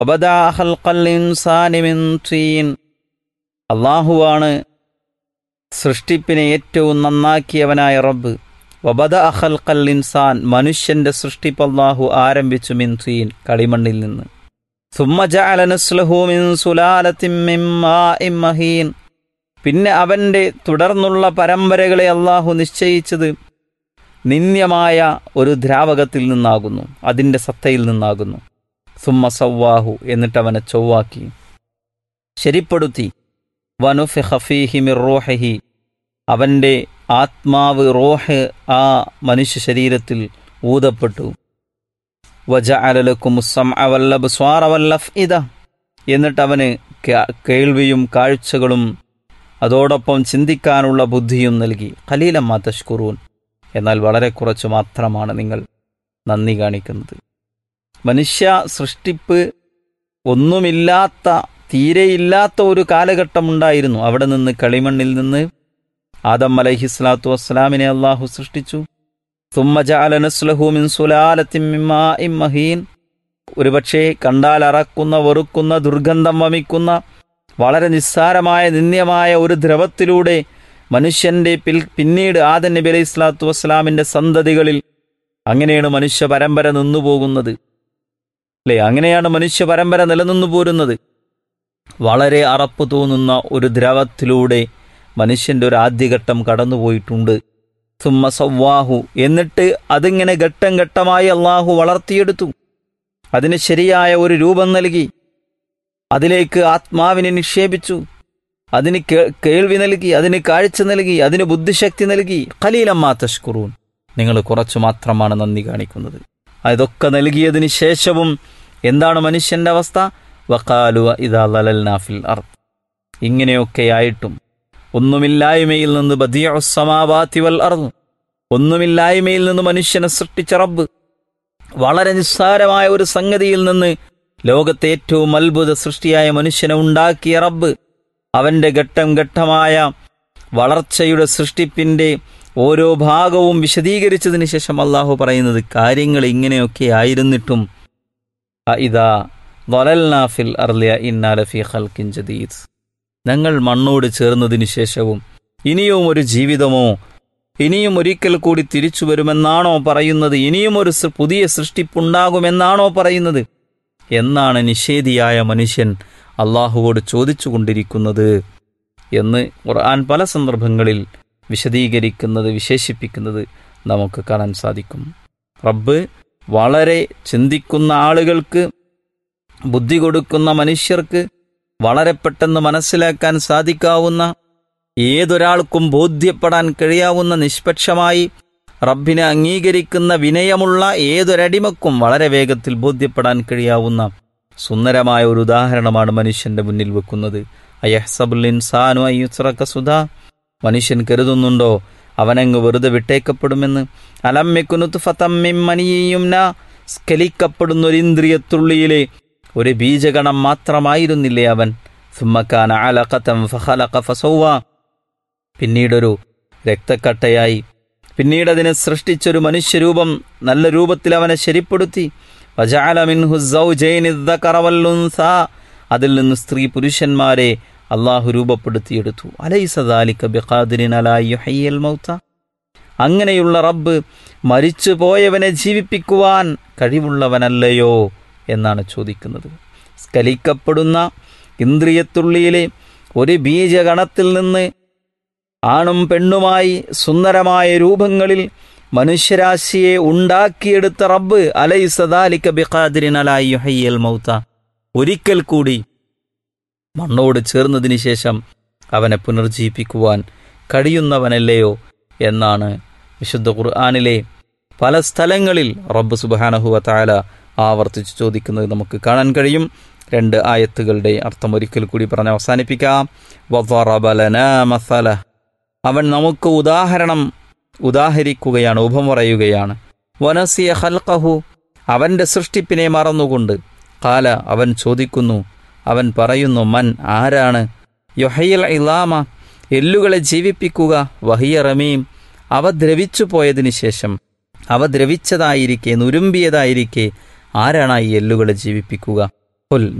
وبدأ خلق الإنسان من طين അള്ളാഹുവാണ് സൃഷ്ടിപ്പിനെ ഏറ്റവും നന്നാക്കിയവനായ റബ്ബ് വബദ അഖൽഖൽ ഇൻസാൻ മനുഷ്യന്റെ സൃഷ്ടിപ്പ് അള്ളാഹു ആരംഭിച്ചു മിൻ തീൻ കളിമണ്ണിൽ നിന്ന് ثم جعل نسله من سلالة من ماء مهين പിന്നെ അവന്റെ തുടർന്നുള്ള പരമ്പരകളെ അള്ളാഹു നിശ്ചയിച്ചത് നിന്ദ്യമായ ഒരു ദ്രാവകത്തിൽ നിന്നാകുന്നു അതിൻ്റെ സത്തയിൽ നിന്നാകുന്നു സുമ്മ സവ്വാഹു എന്നിട്ട് അവനെ ചൊവ്വാക്കി ശരിപ്പെടുത്തി വനുഫി ഹഫീഹിമിർ റോഹഹി അവൻ്റെ ആത്മാവ് റോഹ് ആ മനുഷ്യ ശരീരത്തിൽ ഊതപ്പെട്ടു വജ അലലക്കും അവല്ലബ് സ്വാറവല്ലഫ് ഇത എന്നിട്ട് അവന് കേൾവിയും കാഴ്ചകളും അതോടൊപ്പം ചിന്തിക്കാനുള്ള ബുദ്ധിയും നൽകി ഖലീലമ്മ തഷ്കുറൂൻ എന്നാൽ വളരെ കുറച്ച് മാത്രമാണ് നിങ്ങൾ നന്ദി കാണിക്കുന്നത് മനുഷ്യ സൃഷ്ടിപ്പ് ഒന്നുമില്ലാത്ത തീരെയില്ലാത്ത ഒരു കാലഘട്ടമുണ്ടായിരുന്നു അവിടെ നിന്ന് കളിമണ്ണിൽ നിന്ന് ആദം അലഹിസ്ലാത്തു വസ്സലാമിനെ അള്ളാഹു സൃഷ്ടിച്ചു തുമ്മജാലനസ്ലഹൂമിൻ സുലാലത്തിമഹീൻ ഒരുപക്ഷെ കണ്ടാൽ അറക്കുന്ന വെറുക്കുന്ന ദുർഗന്ധം വമിക്കുന്ന വളരെ നിസ്സാരമായ നിന്ദ്യമായ ഒരു ദ്രവത്തിലൂടെ മനുഷ്യന്റെ പിൽ പിന്നീട് ആദൻ നബി അലൈഹി സ്വലാത്തു വസ്സലാമിന്റെ സന്തതികളിൽ അങ്ങനെയാണ് മനുഷ്യ പരമ്പര നിന്നുപോകുന്നത് അല്ലേ അങ്ങനെയാണ് മനുഷ്യ പരമ്പര നിലനിന്നു പോരുന്നത് വളരെ അറപ്പ് തോന്നുന്ന ഒരു ദ്രവത്തിലൂടെ മനുഷ്യന്റെ ഒരു ആദ്യഘട്ടം കടന്നുപോയിട്ടുണ്ട് സുമ്മ സവ്വാഹു എന്നിട്ട് അതിങ്ങനെ ഘട്ടം ഘട്ടമായി അള്ളാഹു വളർത്തിയെടുത്തു അതിന് ശരിയായ ഒരു രൂപം നൽകി അതിലേക്ക് ആത്മാവിനെ നിക്ഷേപിച്ചു അതിന് കേൾവി നൽകി അതിന് കാഴ്ച നൽകി അതിന് ബുദ്ധിശക്തി നൽകി കലീലമ്മാ തഷ്കുറൂൻ നിങ്ങൾ കുറച്ചു മാത്രമാണ് നന്ദി കാണിക്കുന്നത് അതൊക്കെ നൽകിയതിന് ശേഷവും എന്താണ് മനുഷ്യന്റെ അവസ്ഥ വക്കാലു ഇതാ ലലൽനാഫിൽ അർ ഇങ്ങനെയൊക്കെയായിട്ടും ഒന്നുമില്ലായ്മയിൽ നിന്ന് ബദിയസമാവാത്തി വൽ അർന്നു ഒന്നുമില്ലായ്മയിൽ നിന്ന് മനുഷ്യനെ സൃഷ്ടിച്ച റബ്ബ് വളരെ നിസ്സാരമായ ഒരു സംഗതിയിൽ നിന്ന് ലോകത്തെ ഏറ്റവും അത്ഭുത സൃഷ്ടിയായ മനുഷ്യനെ ഉണ്ടാക്കിയ റബ്ബ് അവന്റെ ഘട്ടം ഘട്ടമായ വളർച്ചയുടെ സൃഷ്ടിപ്പിന്റെ ഓരോ ഭാഗവും വിശദീകരിച്ചതിന് ശേഷം അള്ളാഹു പറയുന്നത് കാര്യങ്ങൾ ഇങ്ങനെയൊക്കെ ആയിരുന്നിട്ടും ഇതാ വലൽനാഫിൽ അർലിയ ഇന്നാലഫി ഖൽക്കിൻ ജദീദ് ഞങ്ങൾ മണ്ണോട് ചേർന്നതിനു ശേഷവും ഇനിയും ഒരു ജീവിതമോ ഇനിയും ഒരിക്കൽ കൂടി തിരിച്ചു വരുമെന്നാണോ പറയുന്നത് ഇനിയും ഒരു പുതിയ സൃഷ്ടിപ്പുണ്ടാകുമെന്നാണോ പറയുന്നത് എന്നാണ് നിഷേധിയായ മനുഷ്യൻ അള്ളാഹുവോട് ചോദിച്ചുകൊണ്ടിരിക്കുന്നത് എന്ന് ഖുർആൻ പല സന്ദർഭങ്ങളിൽ വിശദീകരിക്കുന്നത് വിശേഷിപ്പിക്കുന്നത് നമുക്ക് കാണാൻ സാധിക്കും റബ്ബ് വളരെ ചിന്തിക്കുന്ന ആളുകൾക്ക് ബുദ്ധി കൊടുക്കുന്ന മനുഷ്യർക്ക് വളരെ പെട്ടെന്ന് മനസ്സിലാക്കാൻ സാധിക്കാവുന്ന ഏതൊരാൾക്കും ബോധ്യപ്പെടാൻ കഴിയാവുന്ന നിഷ്പക്ഷമായി റബ്ബിനെ അംഗീകരിക്കുന്ന വിനയമുള്ള ഏതൊരടിമക്കും വളരെ വേഗത്തിൽ ബോധ്യപ്പെടാൻ കഴിയാവുന്ന സുന്ദരമായ ഒരു ഉദാഹരണമാണ് മനുഷ്യന്റെ മുന്നിൽ വെക്കുന്നത് അയഹ്സബുൽ ഇൻസാനു അയ്യുസ്രക്ക സുധ മനുഷ്യൻ കരുതുന്നുണ്ടോ അവനങ്ങ് വെറുതെ വിട്ടേക്കപ്പെടുമെന്ന് അലമ്മിക്കുനുത്ത് ഫതമ്മിമ്മനിയും സ്കലിക്കപ്പെടുന്ന ഒരു ഇന്ദ്രിയത്തുള്ളിയിലെ ഒരു ബീജഗണം മാത്രമായിരുന്നില്ലേ അവൻ സുമ്മക്കാന അലക്കത്തം ഫഹലക ഫസൗവ പിന്നീടൊരു രക്തക്കട്ടയായി പിന്നീട് അതിനെ സൃഷ്ടിച്ചൊരു മനുഷ്യരൂപം നല്ല രൂപത്തിൽ അവനെ ശരിപ്പെടുത്തി അതിൽ നിന്ന് സ്ത്രീ പുരുഷന്മാരെ അള്ളാഹു രൂപപ്പെടുത്തിയെടുത്തു അലൈസദാലിക്ക ബിഖാദിരിൻ അലായുഹയ്യൽ മൗത്ത അങ്ങനെയുള്ള റബ്ബ് മരിച്ചു പോയവനെ ജീവിപ്പിക്കുവാൻ കഴിവുള്ളവനല്ലയോ എന്നാണ് ചോദിക്കുന്നത് സ്കലിക്കപ്പെടുന്ന ഇന്ദ്രിയത്തുള്ളിയിലെ ഒരു ബീജഗണത്തിൽ നിന്ന് ആണും പെണ്ണുമായി സുന്ദരമായ രൂപങ്ങളിൽ മനുഷ്യരാശിയെ ഉണ്ടാക്കിയെടുത്ത റബ്ബ് അലൈ സദാലിക്ക ബിഖാദിരിൻ അലായുഹയ്യൽ മൗത്ത ഒരിക്കൽ കൂടി മണ്ണോട് ചേർന്നതിന് ശേഷം അവനെ പുനർജീവിപ്പിക്കുവാൻ കഴിയുന്നവനല്ലയോ എന്നാണ് വിശുദ്ധ ഖുർആാനിലെ പല സ്ഥലങ്ങളിൽ റബ്ബ് സുബാനഹുവ താല ആവർത്തിച്ച് ചോദിക്കുന്നത് നമുക്ക് കാണാൻ കഴിയും രണ്ട് ആയത്തുകളുടെ അർത്ഥം ഒരിക്കൽ കൂടി പറഞ്ഞ് അവസാനിപ്പിക്കാം മസല അവൻ നമുക്ക് ഉദാഹരണം ഉദാഹരിക്കുകയാണ് ഉപം പറയുകയാണ് വനസിയ ഹൽക്കഹു അവന്റെ സൃഷ്ടിപ്പിനെ മറന്നുകൊണ്ട് കാല അവൻ ചോദിക്കുന്നു അവൻ പറയുന്നു മൻ ആരാണ് യൊഹയൽ ഇലാമ എല്ലുകളെ ജീവിപ്പിക്കുക വഹിയ റമീം അവ ദ്രവിച്ചു പോയതിനു ശേഷം അവ ദ്രവിച്ചതായിരിക്കെ നുരുമ്പിയതായിരിക്കെ ആരാണ് ഈ എല്ലുകളെ ജീവിപ്പിക്കുക ഖുൽ